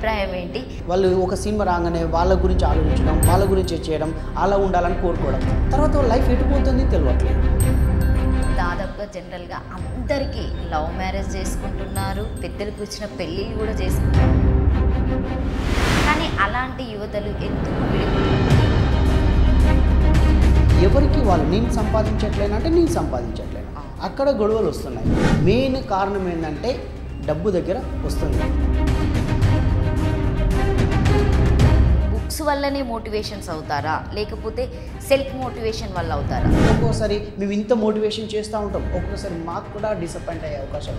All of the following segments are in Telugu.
అభిప్రాయం ఏంటి వాళ్ళు ఒక సినిమా రాగానే వాళ్ళ గురించి ఆలోచించడం వాళ్ళ గురించి చేయడం అలా ఉండాలని కోరుకోవడం తర్వాత వాళ్ళ లైఫ్ ఎటుపోతుంది తెలియట్లేదు దాదాపుగా జనరల్గా అందరికీ లవ్ మ్యారేజ్ చేసుకుంటున్నారు పెద్దలకు వచ్చిన పెళ్ళిళ్ళు కూడా చేసుకుంటారు కానీ అలాంటి యువతలు ఎందుకు విడిపోతున్నారు ఎవరికి వాళ్ళు నేను సంపాదించట్లేను అంటే నేను సంపాదించట్లేను అక్కడ గొడవలు వస్తున్నాయి మెయిన్ కారణం ఏంటంటే డబ్బు దగ్గర వస్తుంది బుక్స్ వల్లనే మోటివేషన్స్ అవుతారా లేకపోతే సెల్ఫ్ మోటివేషన్ వల్ల అవుతారా ఒక్కోసారి మేము ఇంత మోటివేషన్ చేస్తూ ఉంటాం ఒక్కోసారి మాకు కూడా డిసప్పాయింట్ అయ్యే అవకాశం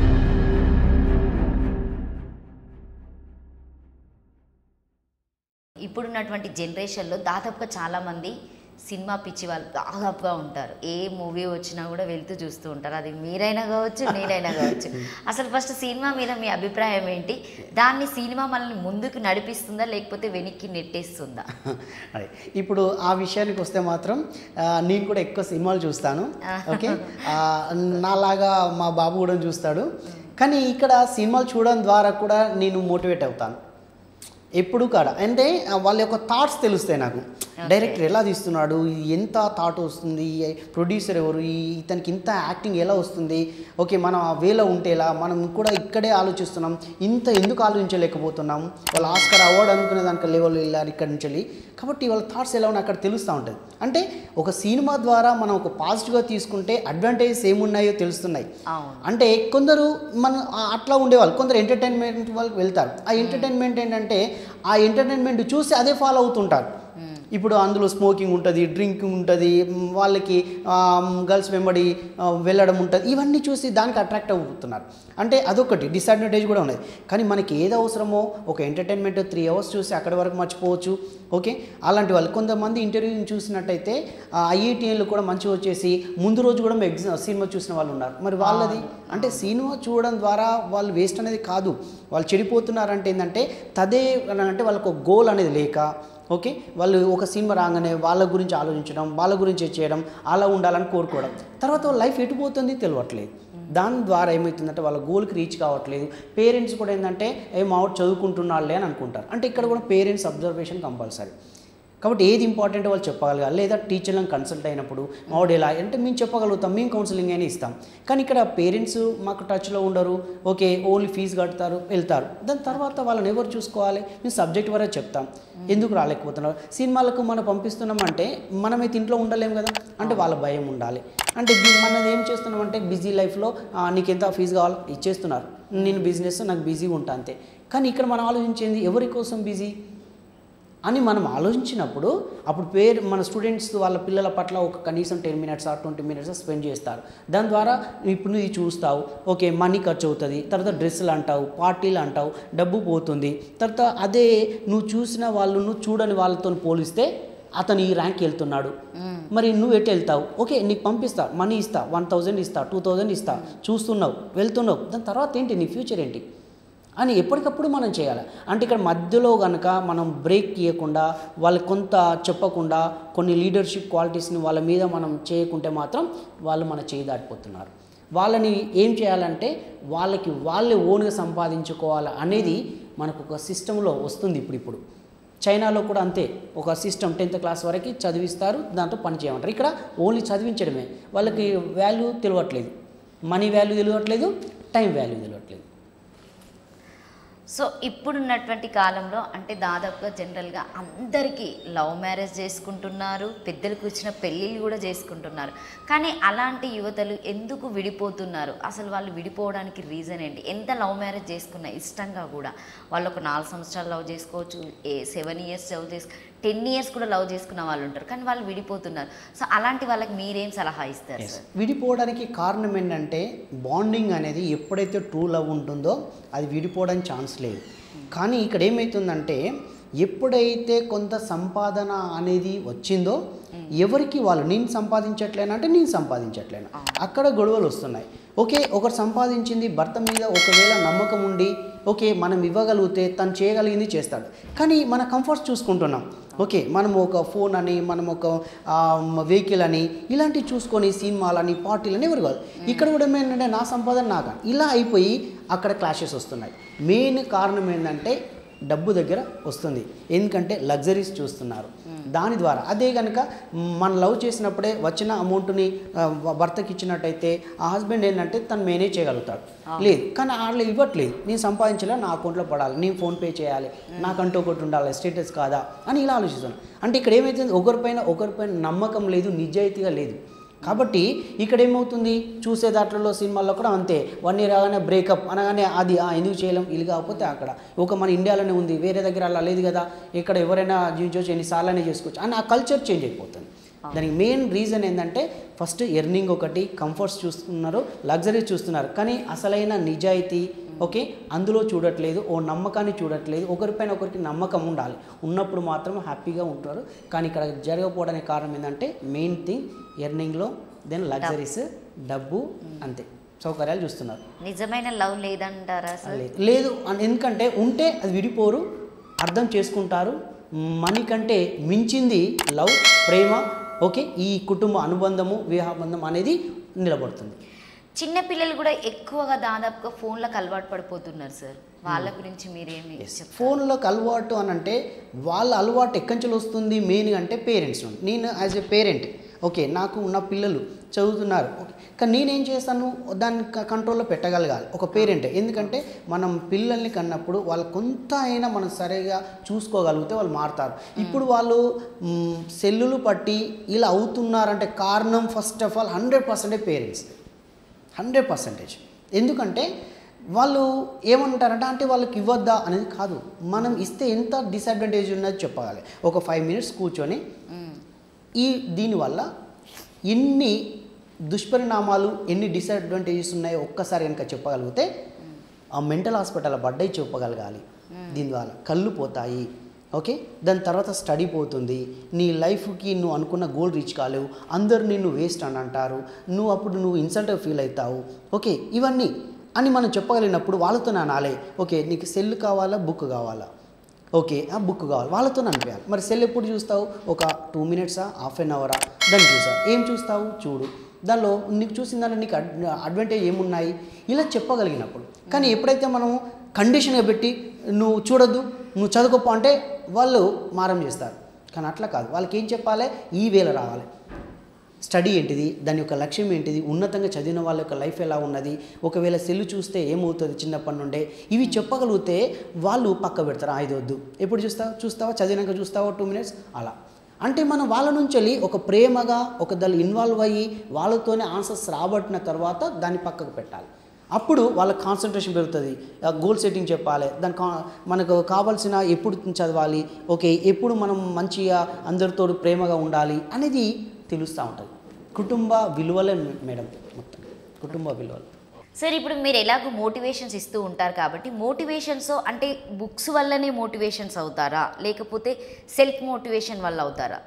ఇప్పుడున్నటువంటి జనరేషన్లో దాదాపుగా చాలామంది సినిమా పిచ్చి వాళ్ళు దాదాపుగా ఉంటారు ఏ మూవీ వచ్చినా కూడా వెళ్తూ చూస్తూ ఉంటారు అది మీరైనా కావచ్చు నేనైనా కావచ్చు అసలు ఫస్ట్ సినిమా మీద మీ అభిప్రాయం ఏంటి దాన్ని సినిమా మనల్ని ముందుకు నడిపిస్తుందా లేకపోతే వెనక్కి నెట్టేస్తుందా అదే ఇప్పుడు ఆ విషయానికి వస్తే మాత్రం ఆ, నేను కూడా ఎక్కువ సినిమాలు చూస్తాను ఓకే ఆ, నాలాగా మా బాబు కూడా చూస్తాడు కానీ ఇక్కడ సినిమాలు చూడడం ద్వారా కూడా నేను మోటివేట్ అవుతాను ఎప్పుడు కాడ అంటే ఆ, వాళ్ళ యొక్క థాట్స్ తెలుస్తాయి నాకు డైరెక్టర్ ఎలా తీస్తున్నాడు ఎంత థాట్ వస్తుంది ప్రొడ్యూసర్ ఎవరు ఈ ఇతనికి ఇంత యాక్టింగ్ ఎలా వస్తుంది ఓకే మనం ఆ వేలో ఉంటే ఎలా మనం కూడా ఇక్కడే ఆలోచిస్తున్నాం ఇంత ఎందుకు ఆలోచించలేకపోతున్నాం వాళ్ళు ఆస్కర్ అవార్డు అనుకునే దానికి లెవెల్ వెళ్ళారు ఇక్కడి నుంచి వెళ్ళి కాబట్టి వాళ్ళ థాట్స్ ఎలా ఉన్నాయి అక్కడ తెలుస్తూ ఉంటుంది అంటే ఒక సినిమా ద్వారా మనం ఒక పాజిటివ్గా తీసుకుంటే అడ్వాంటేజెస్ ఏమున్నాయో తెలుస్తున్నాయి అవును అంటే కొందరు మన ఆ- అట్లా ఉండేవాళ్ళు కొందరు ఎంటర్టైన్మెంట్ వాళ్ళకి వెళ్తారు ఆ ఎంటర్టైన్మెంట్ ఏంటంటే ఆ ఎంటర్టైన్మెంట్ చూసి అదే ఫాలో అవుతుంటారు ఇప్పుడు అందులో స్మోకింగ్ ఉంటుంది డ్రింకింగ్ ఉంటుంది మ్, వాళ్ళకి గర్ల్స్ వెంబడి ఆ, వెళ్ళడం ఉంటుంది ఇవన్నీ చూసి దానికి అట్రాక్ట్ అవుతున్నారు అంటే అదొకటి డిసడ్వాంటేజ్ కూడా ఉన్నది కానీ మనకి ఏది అవసరమో ఒక ఎంటర్టైన్మెంట్ త్రీ అవర్స్ చూసి అక్కడి వరకు మర్చిపోవచ్చు ఓకే అలాంటి వాళ్ళు కొంతమంది ఇంటర్వ్యూని చూసినట్టయితే ఐఐటీఎన్లు కూడా మంచిగా వచ్చేసి ముందు రోజు కూడా ఎగ్జామ్ సినిమా చూసిన వాళ్ళు ఉన్నారు మరి వాళ్ళది అంటే సినిమా చూడడం ద్వారా వాళ్ళు వేస్ట్ అనేది కాదు వాళ్ళు చెడిపోతున్నారంటే ఏంటంటే తదే అంటే వాళ్ళకు ఒక గోల్ అనేది లేక ఓకే వాళ్ళు ఒక సినిమా రాగానే వాళ్ళ గురించి ఆలోచించడం వాళ్ళ గురించి చేయడం అలా ఉండాలని కోరుకోవడం తర్వాత వాళ్ళ లైఫ్ ఎటుపోతుంది తెలియట్లేదు దాని ద్వారా ఏమవుతుందంటే వాళ్ళ గోల్కి రీచ్ కావట్లేదు పేరెంట్స్ కూడా ఏంటంటే ఏ మావాడు చదువుకుంటున్నాళ్ళే అని అనుకుంటారు అంటే ఇక్కడ కూడా పేరెంట్స్ అబ్జర్వేషన్ కంపల్సరీ కాబట్టి ఏది ఇంపార్టెంట్ వాళ్ళు చెప్పగలగాలి లేదా టీచర్లను కన్సల్ట్ అయినప్పుడు మావాడు ఎలా అంటే మేము చెప్పగలుగుతాం మేము కౌన్సిలింగ్ అయినా ఇస్తాం కానీ ఇక్కడ పేరెంట్స్ మాకు టచ్లో ఉండరు ఓకే ఓన్లీ ఫీజు కడతారు వెళ్తారు దాని తర్వాత వాళ్ళని ఎవరు చూసుకోవాలి మేము సబ్జెక్ట్ వరకు చెప్తాం ఎందుకు రాలేకపోతున్నారు సినిమాలకు మనం పంపిస్తున్నామంటే మనమైతే ఇంట్లో ఉండలేం కదా అంటే వాళ్ళ భయం ఉండాలి అంటే దీ- మనది ఏం చేస్తున్నామంటే బిజీ లైఫ్లో నీకు ఎంత ఫీజు కావాలో ఇచ్చేస్తున్నారు నేను బిజినెస్ నాకు బిజీగా ఉంటా అంతే కానీ ఇక్కడ మనం ఆలోచించేది ఎవరి కోసం బిజీ అని మనం ఆలోచించినప్పుడు అప్పుడు పేరు మన స్టూడెంట్స్ వాళ్ళ పిల్లల పట్ల ఒక కనీసం ten minutes or twenty minutes spend చేస్తారు దాని ద్వారా ఇప్పుడు నువ్వు ఇది చూస్తావు ఓకే మనీ ఖర్చు అవుతుంది తర్వాత డ్రెస్సులు అంటావు పార్టీలు అంటావు డబ్బు పోతుంది తర్వాత అదే నువ్వు చూసిన వాళ్ళు నువ్వు చూడని వాళ్ళతో పోలిస్తే అతను ఈ ర్యాంక్ వెళ్తున్నాడు మరి నువ్వు ఎటు వెళ్తావు ఓకే నీకు పంపిస్తా మనీ ఇస్తా వన్ థౌజండ్ ఇస్తా టూ థౌజండ్ ఇస్తా చూస్తున్నావు వెళ్తున్నావు దాని తర్వాత ఏంటి నీ ఫ్యూచర్ ఏంటి అని ఎప్పటికప్పుడు మనం చేయాలి అంటే ఇక్కడ మధ్యలో కనుక మనం బ్రేక్ ఇవ్వకుండా వాళ్ళకి కొంత చెప్పకుండా కొన్ని లీడర్షిప్ క్వాలిటీస్ని వాళ్ళ మీద మనం చేయకుంటే మాత్రం వాళ్ళు మన చేయి దాటిపోతున్నారు వాళ్ళని ఏం చేయాలంటే వాళ్ళకి వాళ్ళే ఓన్గా సంపాదించుకోవాలి అనేది మనకు ఒక సిస్టంలో వస్తుంది ఇప్పుడు ఇప్పుడు చైనాలో కూడా అంతే ఒక సిస్టమ్ టెన్త్ క్లాస్ వరకు చదివిస్తారు దాంతో పని చేయమంటారు ఇక్కడ ఓన్లీ చదివించడమే వాళ్ళకి వాల్యూ తెలియట్లేదు మనీ వాల్యూ తెలియట్లేదు టైం వాల్యూ తెలియట్లేదు సో ఇప్పుడున్నటువంటి కాలంలో అంటే దాదాపుగా జనరల్గా అందరికీ లవ్ మ్యారేజ్ చేసుకుంటున్నారు పెద్దలకు వచ్చిన పెళ్ళిళ్ళు కూడా చేసుకుంటున్నారు కానీ అలాంటి యువతలు ఎందుకు విడిపోతున్నారు అసలు వాళ్ళు విడిపోవడానికి రీజన్ ఏంటి ఎంత లవ్ మ్యారేజ్ చేసుకున్నా ఇష్టంగా కూడా వాళ్ళు ఒక నాలుగు సంవత్సరాలు లవ్ చేసుకోవచ్చు ఏ సెవెన్ ఇయర్స్ లవ్ చేసుకో టెన్ ఇయర్స్ కూడా లవ్ చేసుకున్న వాళ్ళు ఉంటారు కానీ వాళ్ళు విడిపోతున్నారు సో అలాంటి వాళ్ళకి మీరేం సలహా ఇస్తారు సార్ విడిపోవడానికి కారణం ఏంటంటే బాండింగ్ అనేది ఎప్పుడైతే ట్రూ లవ్ ఉంటుందో అది విడిపోవడానికి ఛాన్స్ లేదు కానీ ఇక్కడ ఏమవుతుందంటే ఎప్పుడైతే కొంత సంపాదన అనేది వచ్చిందో ఎవరికి వాళ్ళు నేను సంపాదించట్లేను అంటే నేను సంపాదించట్లేను అక్కడ గొడవలు వస్తున్నాయి ఓకే ఒకరు సంపాదించింది భర్త మీద ఒకవేళ నమ్మకం ఉండి ఓకే మనం ఇవ్వగలిగితే తను చేయగలిగింది చేస్తాడు కానీ మన కంఫర్ట్స్ చూసుకుంటున్నాం ఓకే మనం ఒక ఫోన్ అని మనం ఒక వెహికల్ అని ఇలాంటివి చూసుకొని సినిమాలని పార్టీలని ఎవరు కాదు ఇక్కడ కూడా ఏంటంటే నా సంపాదన నాక ఇలా అయిపోయి అక్కడ క్లాషెస్ వస్తున్నాయి మెయిన్ కారణం ఏంటంటే డబ్బు దగ్గర వస్తుంది ఎందుకంటే లగ్జరీస్ చూస్తున్నారు దాని ద్వారా అదే కనుక మనం లవ్ చేసినప్పుడే వచ్చిన అమౌంట్ని ఆ, భర్తకి ఇచ్చినట్టయితే ఆ హస్బెండ్ ఏంటంటే తను మేనేజ్ చేయగలుగుతాడు లేదు కానీ వాళ్ళు ఇవ్వట్లేదు నేను సంపాదించలే నా అకౌంట్లో పడాలి నేను ఫోన్పే చేయాలి నాకంటూ ఒకటి ఉండాలి స్టేటస్ కాదా అని ఇలా ఆలోచిస్తాను అంటే ఇక్కడ ఏమైతుంది ఒకరిపైన ఒకరిపైన నమ్మకం లేదు నిజాయితీగా లేదు కాబట్టి ఇక్కడ ఏమవుతుంది చూసే దాంట్లో సినిమాల్లో కూడా అంతే వన్ ఇయర్ రాగానే బ్రేకప్ అనగానే అది ఆ, ఎందుకు చేయలేం ఇది కాకపోతే అక్కడ ఒక మన ఇండియాలోనే ఉంది వేరే దగ్గర అలా లేదు కదా ఇక్కడ ఎవరైనా జీవించవచ్చు ఎన్నిసార్లనే చేసుకోవచ్చు అని ఆ కల్చర్ చేంజ్ అయిపోతుంది దానికి మెయిన్ రీజన్ ఏంటంటే ఫస్ట్ ఎర్నింగ్ ఒకటి కంఫర్ట్స్ చూస్తున్నారు లగ్జరీ చూస్తున్నారు కానీ అసలైన నిజాయితీ ఓకే అందులో చూడట్లేదు ఓ నమ్మకాన్ని చూడట్లేదు ఒకరిపైన ఒకరికి నమ్మకం ఉండాలి ఉన్నప్పుడు మాత్రం హ్యాపీగా ఉంటారు కానీ ఇక్కడ జరగకపోవడానికి కారణం ఏంటంటే మెయిన్ థింగ్ ఎర్నింగ్లో దెన్ లగ్జరీస్ డబ్బు అంతే సౌకర్యాలు చూస్తున్నారు నిజమైన లవ్ లేదంటారా సార్ లేదు లేదు అన్- ఎందుకంటే ఉంటే అది విడిపోరు అర్థం చేసుకుంటారు మనీ కంటే మించింది లవ్ ప్రేమ ఓకే ఈ కుటుంబ అనుబంధము వివాహబంధం అనేది నిలబడుతుంది చిన్న పిల్లలు కూడా ఎక్కువగా దాదాపుగా ఫోన్లకు అలవాటు పడిపోతున్నారు సార్ వాళ్ళ గురించి మీరేమి చెప్తారు ఫోన్లోకి అలవాటు అని అంటే వాళ్ళ అలవాటు ఎక్కడి నుంచి వస్తుంది మెయిన్ అంటే పేరెంట్స్ నుండి నేను యాజ్ ఎ పేరెంట్ ఓకే నాకు ఉన్న పిల్లలు చదువుతున్నారు ఓకే కానీ నేనేం చేస్తాను దాన్ని క- కంట్రోల్లో పెట్టగలగాలి ఒక పేరెంట్ ఎందుకంటే మనం పిల్లల్ని కన్నప్పుడు వాళ్ళు కొంత అయినా మనం సరిగా చూసుకోగలిగితే వాళ్ళు మారుతారు ఇప్పుడు వాళ్ళు మ్, సెల్లులు పట్టి ఇలా అవుతున్నారంటే కారణం ఫస్ట్ ఆఫ్ ఆల్ హండ్రెడ్ పర్సెంటే పేరెంట్స్ హండ్రెడ్ పర్సెంటేజ్ ఎందుకంటే వాళ్ళు ఏమంటారంటే అంటే వాళ్ళకి ఇవ్వద్దా అనేది కాదు మనం ఇస్తే ఎంత డిసడ్వాంటేజ్ ఉన్నది చెప్పగలి ఒక ఫైవ్ మినిట్స్ కూర్చొని ఈ దీనివల్ల ఎన్ని దుష్పరిణామాలు ఎన్ని డిసడ్వాంటేజెస్ ఉన్నాయో ఒక్కసారి కనుక చెప్పగలిగితే ఆ మెంటల్ హాస్పిటల్ బడ్డై చెప్పగలగాలి దీని ద్వారా కళ్ళు పోతాయి ఓకే దాని తర్వాత స్టడీ పోతుంది నీ లైఫ్కి నువ్వు అనుకున్న గోల్ రీచ్ కాలేవు అందరు నిన్ను వేస్ట్ అని అంటారు నువ్వు అప్పుడు నువ్వు ఇన్సల్ట్ ఫీల్ అవుతావు ఓకే ఇవన్నీ అని మనం చెప్పగలిగినప్పుడు వాళ్ళతో నానాలే ఓకే నీకు సెల్ కావాలా బుక్ కావాలా ఓకే ఆ బుక్ కావాలి వాళ్ళతో అనిపించాలి మరి సెల్ ఎప్పుడు చూస్తావు ఒక టూ మినిట్సా హాఫ్ అన్ అవరా దాన్ని చూసావు ఏం చూస్తావు చూడు దానిలో నీకు చూసిన దానిలో నీకు అడ్ అడ్వాంటేజ్ ఏమున్నాయి ఇలా చెప్పగలిగినప్పుడు కానీ ఎప్పుడైతే మనం కండిషన్గా పెట్టి నువ్వు చూడొద్దు నువ్వు చదువుకోపో అంటే వాళ్ళు మారం చేస్తారు కానీ అట్లా కాదు వాళ్ళకి ఏం చెప్పాలి ఈ వేళ రావాలి స్టడీ ఏంటిది దాని యొక్క లక్ష్యం ఏంటిది ఉన్నతంగా చదివిన వాళ్ళ యొక్క లైఫ్ ఎలా ఉన్నది ఒకవేళ సెల్లు చూస్తే ఏమవుతుంది చిన్నప్పటి నుండే ఇవి చెప్పగలిగితే వాళ్ళు పక్క పెడతారు "ఆ, ఇది వద్దు ఎప్పుడు చూస్తావు చూస్తావా చదివినాక చూస్తావా టూ మినిట్స్ అలా అంటే మనం వాళ్ళ నుంచి వెళ్ళి ఒక ప్రేమగా ఒక దాన్ని ఇన్వాల్వ్ అయ్యి వాళ్ళతోనే ఆన్సర్స్ రాబట్టిన తర్వాత దాన్ని పక్కకు పెట్టాలి అప్పుడు వాళ్ళ కాన్సన్ట్రేషన్ పెరుగుతుంది గోల్ సెట్టింగ్ చెప్పాలి దాని కా మనకు కావాల్సిన ఎప్పుడు చదవాలి ఓకే ఎప్పుడు మనం మంచిగా అందరితో ప్రేమగా ఉండాలి అనేది తెలుస్తూ ఉంటుంది కుటుంబ విలువలే మేడం మొత్తం కుటుంబ విలువలు సార్ ఇప్పుడు మీరు ఎలాగో మోటివేషన్స్ ఇస్తూ ఉంటారు కాబట్టి మోటివేషన్స్ అంటే బుక్స్ వల్లనే మోటివేషన్స్ అవుతారా లేకపోతే సెల్ఫ్ మోటివేషన్ వల్ల అవుతారా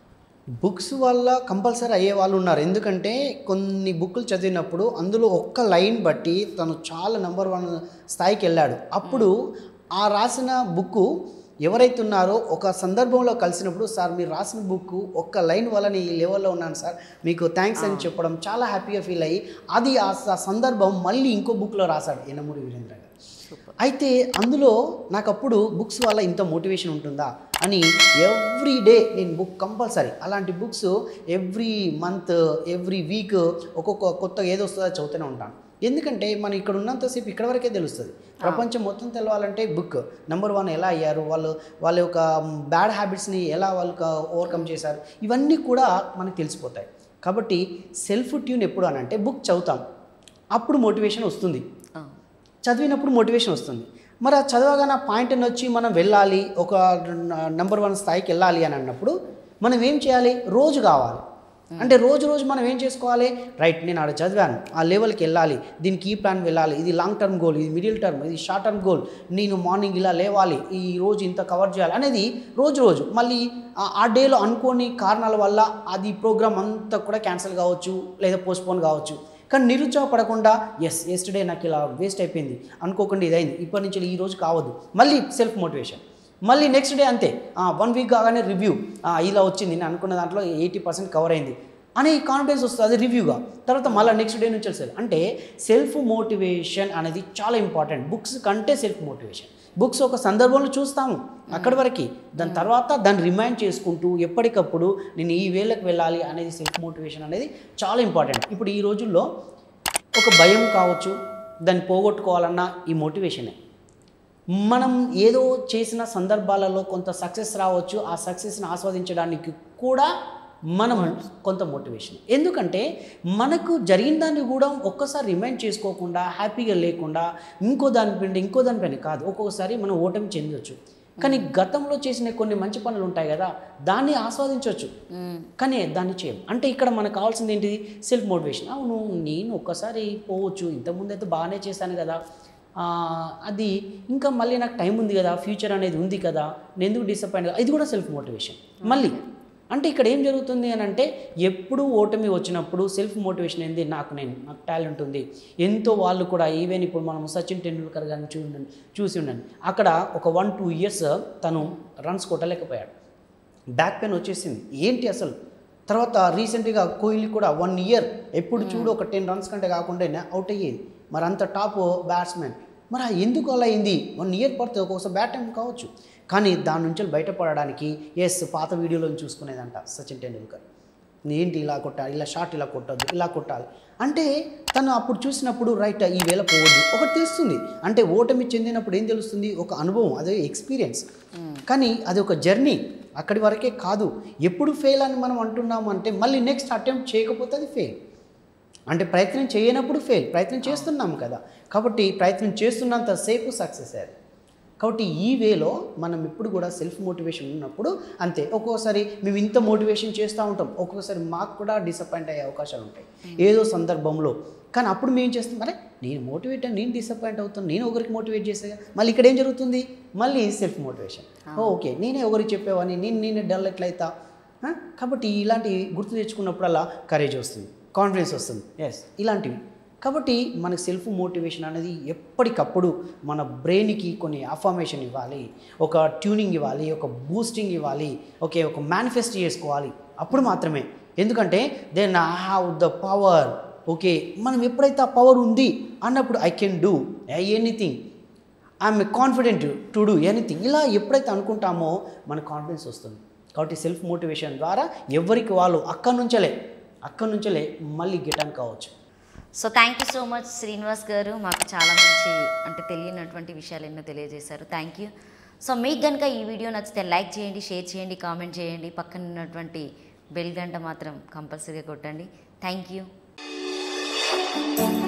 బుక్స్ వల్ల కంపల్సరీ అయ్యే వాళ్ళు ఉన్నారు ఎందుకంటే కొన్ని బుక్లు చదివినప్పుడు అందులో ఒక్క లైన్ బట్టి తను చాలా నెంబర్ వన్ స్థాయికి వెళ్ళాడు అప్పుడు ఆ రాసిన బుక్ ఎవరైతే ఉన్నారో ఒక సందర్భంలో కలిసినప్పుడు సార్ మీరు రాసిన బుక్ ఒక్క లైన్ వల్ల నేను ఈ లెవెల్లో ఉన్నాను సార్ మీకు థ్యాంక్స్ అని చెప్పడం చాలా హ్యాపీగా ఫీల్ అయ్యి అది ఆ స- సందర్భం మళ్ళీ ఇంకో బుక్లో రాశాడు ఎనమూరి వీరేంద్ర గారు అయితే అందులో నాకు అప్పుడు బుక్స్ వల్ల ఇంత మోటివేషన్ ఉంటుందా అని ఎవ్రీ డే నేను బుక్ కంపల్సరీ అలాంటి books every month every week ఒక్కొక్క కొత్త ఏదో వస్తుందో చదువుతూనే ఉంటాను ఎందుకంటే మనం ఇక్కడ ఉన్నంతసేపు ఇక్కడ వరకే తెలుస్తుంది ప్రపంచం మొత్తం తెలవాలంటే బుక్ నెంబర్ వన్ ఎలా అయ్యారు వాళ్ళు వాళ్ళ యొక్క బ్యాడ్ హ్యాబిట్స్ని ఎలా వాళ్ళు ఓవర్కమ్ చేశారు ఇవన్నీ కూడా మనకు తెలిసిపోతాయి కాబట్టి సెల్ఫ్ ట్యూన్ ఎప్పుడు అని అంటే బుక్ చదువుతాం అప్పుడు మోటివేషన్ వస్తుంది ఆ. చదివినప్పుడు మోటివేషన్ వస్తుంది మరి ఆ చదవగానే ఆ పాయింట్ని వచ్చి మనం వెళ్ళాలి ఒక నెంబర్ వన్ స్థాయికి వెళ్ళాలి అని అన్నప్పుడు మనం ఏం చేయాలి రోజు కావాలి అంటే రోజు రోజు మనం ఏం చేసుకోవాలి రైట్ నేను ఆడ చదివాను ఆ లెవెల్కి వెళ్ళాలి దీనికి ఈ ప్లాన్ వెళ్ళాలి ఇది లాంగ్ టర్మ్ గోల్ ఇది మిడిల్ టర్మ్ ఇది షార్ట్ టర్మ్ గోల్ నేను మార్నింగ్ ఇలా లేవాలి ఈ రోజు ఇంత కవర్ చేయాలి అనేది రోజు రోజు మళ్ళీ ఆ- ఆ డేలో అనుకోని కారణాల వల్ల అది ప్రోగ్రామ్ అంతా కూడా క్యాన్సిల్ కావచ్చు లేదా పోస్ట్పోన్ కావచ్చు కానీ నిరుత్సాహపడకుండా ఎస్ ఎస్టర్డే నాకు ఇలా వేస్ట్ అయిపోయింది అనుకోకుండా ఇదైంది ఇప్పటి నుంచి ఈ రోజు కావద్దు మళ్ళీ సెల్ఫ్ మోటివేషన్ మళ్ళీ నెక్స్ట్ డే అంతే వన్ వీక్ కాగానే రివ్యూ ఇలా వచ్చింది నేను అనుకున్న దాంట్లో ఎయిటీ పర్సెంట్ కవర్ అయింది అనే కాన్ఫిడెన్స్ వస్తుంది అది రివ్యూగా తర్వాత మళ్ళీ నెక్స్ట్ డే నుంచి సెల్ఫ్ అంటే సెల్ఫ్ మోటివేషన్ అనేది చాలా ఇంపార్టెంట్ బుక్స్ కంటే సెల్ఫ్ మోటివేషన్ బుక్స్ ఒక సందర్భంలో చూస్తాము అక్కడి వరకు దాని తర్వాత దాన్ని రిమైండ్ చేసుకుంటూ ఎప్పటికప్పుడు నేను ఈ వేళకు వెళ్ళాలి అనేది సెల్ఫ్ మోటివేషన్ అనేది చాలా ఇంపార్టెంట్ ఇప్పుడు ఈ రోజుల్లో ఒక భయం కావచ్చు దాన్ని పోగొట్టుకోవాలన్న ఈ మోటివేషనే మనం ఏదో చేసిన సందర్భాలలో కొంత సక్సెస్ రావచ్చు ఆ సక్సెస్ని ఆస్వాదించడానికి కూడా మనం కొంత మోటివేషన్ ఎందుకంటే మనకు జరిగిన దాన్ని కూడా ఒక్కసారి రిమైండ్ చేసుకోకుండా హ్యాపీగా లేకుండా ఇంకో దానిపైన ఇంకో దానిపైన కాదు ఒక్కొక్కసారి మనం ఓటమి చెందొచ్చు కానీ గతంలో చేసిన కొన్ని మంచి పనులు ఉంటాయి కదా దాన్ని ఆస్వాదించవచ్చు కానీ దాన్ని చేయం అంటే ఇక్కడ మనకు కావాల్సింది ఏంటిది సెల్ఫ్ మోటివేషన్ అవును నేను ఒక్కసారి పోవచ్చు ఇంతకుముందు అయితే బాగానే చేశాను కదా ఆ, అది ఇంకా మళ్ళీ నాకు టైం ఉంది కదా ఫ్యూచర్ అనేది ఉంది కదా నేను ఎందుకు డిసప్పాయింట్ ఇది కూడా సెల్ఫ్ మోటివేషన్ మళ్ళీ అంటే ఇక్కడ ఏం జరుగుతుంది అని అంటే ఎప్పుడు ఓటమి వచ్చినప్పుడు సెల్ఫ్ మోటివేషన్ ఏంది నాకు నేను నాకు టాలెంట్ ఉంది ఎంతో వాళ్ళు కూడా ఈవెన్ ఇప్పుడు మనం సచిన్ టెండూల్కర్ గారిని చూడండి చూసి ఉండండి అక్కడ ఒక వన్ టూ ఇయర్స్ తను రన్స్ కొట్టలేకపోయాడు బ్యాక్ పెయిన్ వచ్చేసింది ఏంటి అసలు తర్వాత రీసెంట్గా కోహ్లీ కూడా వన్ ఇయర్ ఎప్పుడు చూడు ఒక టెన్ రన్స్ కంటే కాకుండా అవుట్ అయ్యేది మరి అంత టాప్ బ్యాట్స్మెన్ మరి ఆ ఎందుకు అలా అయింది వన్ ఇయర్ పడుతుంది ఒక్కొక్కసారి బ్యాట్ టైం కావచ్చు కానీ దాని నుంచి బయటపడడానికి ఎస్ పాత వీడియోలో చూసుకునేదంట సచిన్ టెండూల్కర్ ఏంటి ఇలా కొట్టాలి ఇలా షాట్ ఇలా కొట్టద్దు ఇలా కొట్టాలి అంటే తను అప్పుడు చూసినప్పుడు రైట్ ఈ వేళ పోవద్దు ఒకటి తెలుస్తుంది అంటే ఓటమి చెందినప్పుడు ఏం తెలుస్తుంది ఒక అనుభవం అదే ఎక్స్పీరియన్స్ కానీ అది ఒక జర్నీ అక్కడి వరకే కాదు ఎప్పుడు ఫెయిల్ అని మనం అంటున్నాము అంటే మళ్ళీ నెక్స్ట్ అటెంప్ట్ చేయకపోతే అది ఫెయిల్ అంటే ప్రయత్నం చేయనప్పుడు ఫెయిల్ ప్రయత్నం చేస్తున్నాము కదా కాబట్టి ప్రయత్నం చేస్తున్నంతసేపు సక్సెస్ అది కాబట్టి ఈ వేలో మనం ఇప్పుడు కూడా సెల్ఫ్ మోటివేషన్ ఉన్నప్పుడు అంతే ఒక్కోసారి మేము ఇంత మోటివేషన్ చేస్తూ ఉంటాం ఒక్కొక్కసారి మాకు కూడా డిసప్పాయింట్ అయ్యే అవకాశాలు ఉంటాయి ఏదో సందర్భంలో కానీ అప్పుడు మేము చేస్తాం అరే నేను మోటివేట్ అని నేను డిసప్పాయింట్ అవుతాను నేను ఒకరికి మోటివేట్ చేసే మళ్ళీ ఇక్కడ ఏం జరుగుతుంది మళ్ళీ సెల్ఫ్ మోటివేషన్ ఓకే నేనే ఒకరికి చెప్పేవాడిని నేను నేనే డల్ ఎట్లయితా ఆ? కాబట్టి ఇలాంటివి గుర్తు తెచ్చుకున్నప్పుడల్లా కరేజ్ వస్తుంది కాన్ఫిడెన్స్ వస్తుంది ఎస్ ఇలాంటివి కాబట్టి మనకు సెల్ఫ్ మోటివేషన్ అనేది ఎప్పటికప్పుడు మన బ్రెయిన్కి కొన్ని అఫర్మేషన్ ఇవ్వాలి ఒక ట్యూనింగ్ ఇవ్వాలి ఒక బూస్టింగ్ ఇవ్వాలి ఓకే ఒక మేనిఫెస్ట్ చేసుకోవాలి అప్పుడు మాత్రమే ఎందుకంటే then I have the power okay మనం ఎప్పుడైతే ఆ పవర్ ఉంది అన్నప్పుడు I can do anything I'm confident to do anything ఇలా ఎప్పుడైతే అనుకుంటామో మన కాన్ఫిడెన్స్ వస్తుంది కాబట్టి సెల్ఫ్ మోటివేషన్ ద్వారా ఎవరికి వాళ్ళు అక్కడి నుంచలే అక్కడి నుంచలే మళ్ళీ గిటాన్ కావచ్చు so thank you so much Srinivas garu మాకు చాలా మంచి అంటే తెలియనటువంటి విషయాలు ఎన్నో తెలియజేశారు థ్యాంక్ యూ సో మీకు కనుక ఈ వీడియో నచ్చితే లైక్ చేయండి షేర్ చేయండి కామెంట్ చేయండి పక్కన ఉన్నటువంటి బెల్ గంట మాత్రం కంపల్సరీగా కొట్టండి థ్యాంక్ యూ